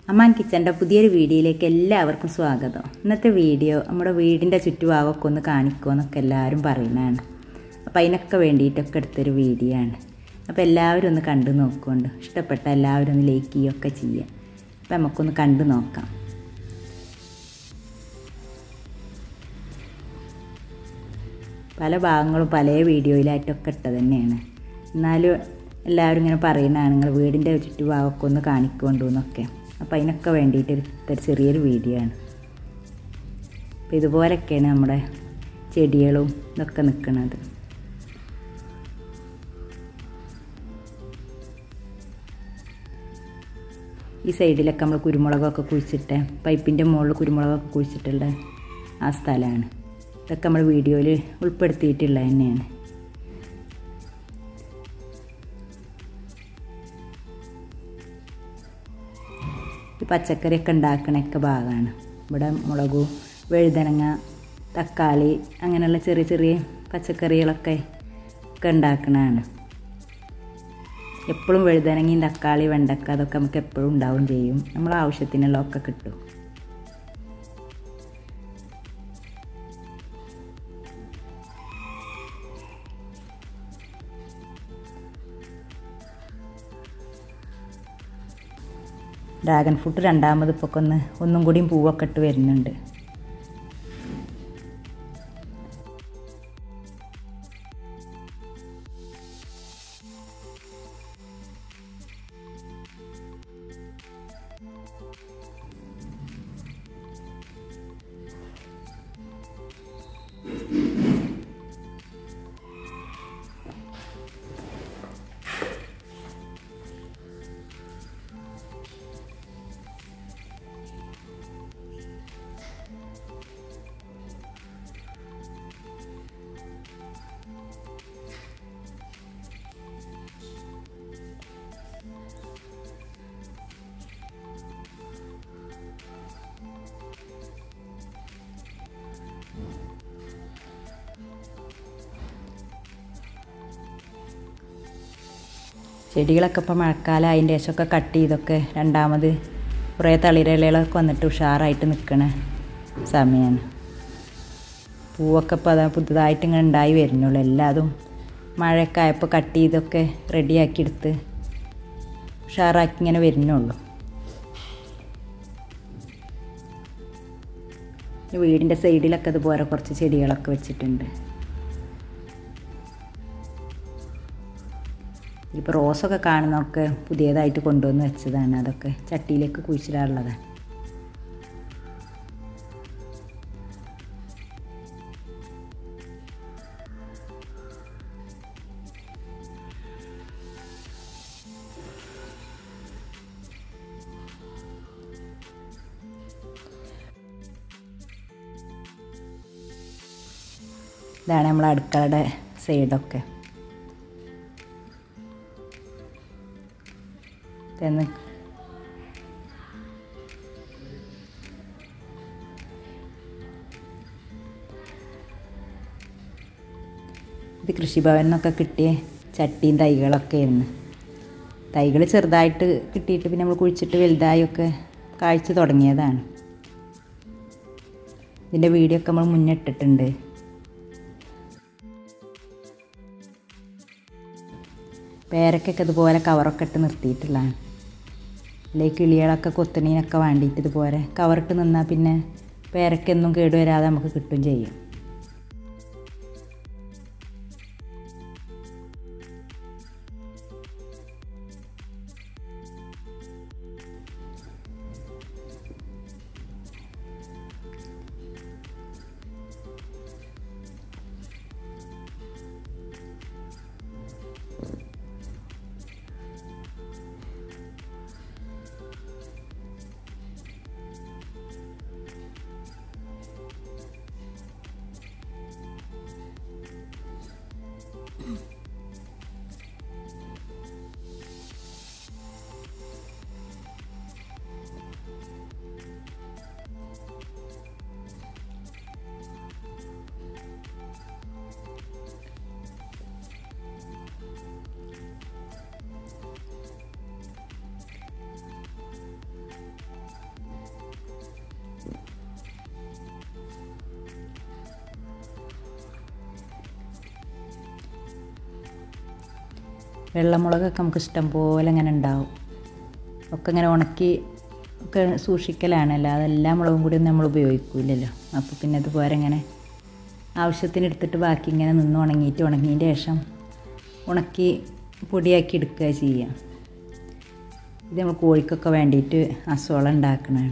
Amman കിച്ചൻ്റെ പുതിയൊരു വീഡിയോയിലേക്ക് എല്ലാവർക്കും സ്വാഗതം ഇന്നത്തെ വീഡിയോ നമ്മുടെ വീടിൻ്റെ ചുറ്റുഭാഗമൊക്കെ ഒന്ന് കാണിക്കുമെന്നൊക്കെ എല്ലാവരും പറയുന്നതാണ് അപ്പോൾ അതിനൊക്കെ വേണ്ടിയിട്ടൊക്കെ എടുത്തൊരു വീഡിയോ ആണ് അപ്പോൾ എല്ലാവരും ഒന്ന് കണ്ടു നോക്കുകൊണ്ട് ഇഷ്ടപ്പെട്ട എല്ലാവരും ഒന്ന് ലൈക്ക് ചെയ്യുകയൊക്കെ ചെയ്യുക അപ്പോൾ നമുക്കൊന്ന് കണ്ടു നോക്കാം പല ഭാഗങ്ങളും പല വീഡിയോയിലായിട്ടൊക്കെ ഇട്ടത് തന്നെയാണ് എന്നാലും എല്ലാവരും ഇങ്ങനെ പറയുന്നതാണ് നിങ്ങൾ വീടിൻ്റെ ചുറ്റുഭാഗമൊക്കെ ഒന്ന് കാണിക്കൊണ്ടു എന്നൊക്കെ അപ്പോൾ അതിനൊക്കെ വേണ്ടിയിട്ട് ഒരു ചെറിയൊരു വീഡിയോ ആണ് അപ്പോൾ ഇതുപോലൊക്കെയാണ് നമ്മുടെ ചെടികളും ഇതൊക്കെ നിൽക്കുന്നത് ഈ സൈഡിലൊക്കെ നമ്മൾ കുരുമുളകൊക്കെ കുഴിച്ചിട്ട് പൈപ്പിൻ്റെ മുകളിൽ കുരുമുളകൊക്കെ കുഴിച്ചിട്ടുള്ള ആ സ്ഥലമാണ് ഇതൊക്കെ നമ്മൾ വീഡിയോയിൽ ഉൾപ്പെടുത്തിയിട്ടുള്ളത് തന്നെയാണ് ഈ പച്ചക്കറിയൊക്കെ ഉണ്ടാക്കണൊക്കെ ഭാഗമാണ് ഇവിടെ മുളകു വഴുതനങ്ങ തക്കാളി അങ്ങനെയുള്ള ചെറിയ ചെറിയ പച്ചക്കറികളൊക്കെ ഒക്കെ ഉണ്ടാക്കണതാണ് എപ്പോഴും വഴുതനങ്ങയും തക്കാളി വെണ്ടക്ക അതൊക്കെ നമുക്ക് എപ്പോഴും ഉണ്ടാവും ചെയ്യും നമ്മൾ ആവശ്യത്തിനുള്ളതൊക്കെ കിട്ടും ഡ്രാഗൺ ഫ്രൂട്ട് രണ്ടാമത് ഇപ്പോൾ ഒന്ന് ഒന്നും കൂടിയും പൂവൊക്കെ ഇട്ട് വരുന്നുണ്ട് ചെടികളൊക്കെ ഇപ്പോൾ മഴക്കാലം അതിൻ്റെ ശേഷമൊക്കെ കട്ട് ചെയ്തൊക്കെ രണ്ടാമത് കുറേ തളിരലകളൊക്കെ വന്നിട്ട് ഉഷാറായിട്ട് നിൽക്കണ സമയമാണ് പൂവൊക്കെ ഇപ്പോൾ അതാ പുതുതായിട്ട് ഇങ്ങനെ ഉണ്ടായി വരുന്നുള്ളൂ എല്ലാതും മഴയൊക്കെ ആയപ്പോൾ കട്ട് ചെയ്തൊക്കെ റെഡിയാക്കി എടുത്ത് ഉഷാറാക്കി ഇങ്ങനെ വരുന്നുള്ളൂ വീടിൻ്റെ സൈഡിലൊക്കെ ഇതുപോലെ കുറച്ച് ചെടികളൊക്കെ വെച്ചിട്ടുണ്ട് ഇപ്പോൾ റോസൊക്കെ കാണുന്നതൊക്കെ പുതിയതായിട്ട് കൊണ്ടുവന്ന് വെച്ചതാണ് അതൊക്കെ ചട്ടിയിലേക്ക് കുഴിച്ചിടാറുള്ളതാണ് ഇതാണ് നമ്മളെ അടുക്കളയുടെ സൈഡൊക്കെ എന്ന് ഇത് കൃഷിഭവനിൽ നിന്നൊക്കെ കിട്ടിയ ചട്ടിയും തൈകളൊക്കെ ആയിരുന്നു തൈകൾ ചെറുതായിട്ട് കിട്ടിയിട്ട് പിന്നെ നമ്മൾ കുഴിച്ചിട്ട് വലുതായൊക്കെ കാഴ്ച തുടങ്ങിയതാണ് ഇതിൻ്റെ വീഡിയോ ഒക്കെ നമ്മൾ മുന്നിട്ടിട്ടുണ്ട് പേരക്കൊക്കെ ഇതുപോലെ കവറൊക്കെ ഇട്ട് നിർത്തിയിട്ടുള്ളതാണ് അല്ലെങ്കിൽ കിളികളൊക്കെ കൊത്തണീനൊക്കെ വേണ്ടിയിട്ട് ഇതുപോലെ കവറിട്ട് നിന്നാൽ പിന്നെ പേരക്കൊന്നും കേടുവരാതെ നമുക്ക് കിട്ടും ചെയ്യും വെള്ളമുളകൊക്കെ നമുക്ക് ഇഷ്ടം പോലെ ഇങ്ങനെ ഉണ്ടാവും ഒക്കെ ഇങ്ങനെ ഉണക്കി ഒക്കെ സൂക്ഷിക്കലാണ് അല്ലാതെ എല്ലാ മുളകും കൂടി ഒന്നും നമ്മൾ ഉപയോഗിക്കില്ലല്ലോ അപ്പോൾ പിന്നെ അതുപോലെ ഇങ്ങനെ ആവശ്യത്തിന് എടുത്തിട്ട് ബാക്കി ഇങ്ങനെ നിന്ന് ഉണങ്ങിയിട്ട് ഉണങ്ങിയതിൻ്റെ ശേഷം ഉണക്കി പൊടിയാക്കി എടുക്കുക ചെയ്യുക ഇത് നമ്മൾ കോഴിക്കൊക്കെ വേണ്ടിയിട്ട് അസോളം ഉണ്ടാക്കണതാണ്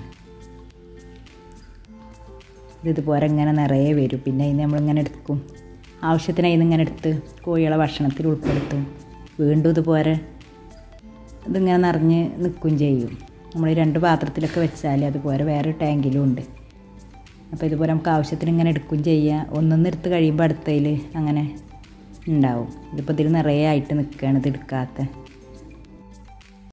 ഇത് ഇതുപോലെ ഇങ്ങനെ നിറയെ വരും പിന്നെ അതിന് നമ്മളിങ്ങനെ എടുക്കും ആവശ്യത്തിന് അതിന് ഇങ്ങനെ എടുത്ത് കോഴികളെ ഭക്ഷണത്തിൽ ഉൾപ്പെടുത്തും വീണ്ടും ഇതുപോലെ ഇതിങ്ങനെ നിറഞ്ഞ് നിൽക്കുകയും ചെയ്യും നമ്മൾ രണ്ട് പാത്രത്തിലൊക്കെ വെച്ചാൽ അതുപോലെ വേറെ ടാങ്കിലും ഉണ്ട് അപ്പോൾ ഇതുപോലെ നമുക്ക് ആവശ്യത്തിന് ഇങ്ങനെ എടുക്കുകയും ചെയ്യാം ഒന്നൊന്ന് എടുത്ത് കഴിയുമ്പോൾ അടുത്തതിൽ അങ്ങനെ ഉണ്ടാവും ഇതിപ്പോൾ ഇതിൽ നിറയെ ആയിട്ട് നിൽക്കുകയാണ് ഇത് എടുക്കാത്ത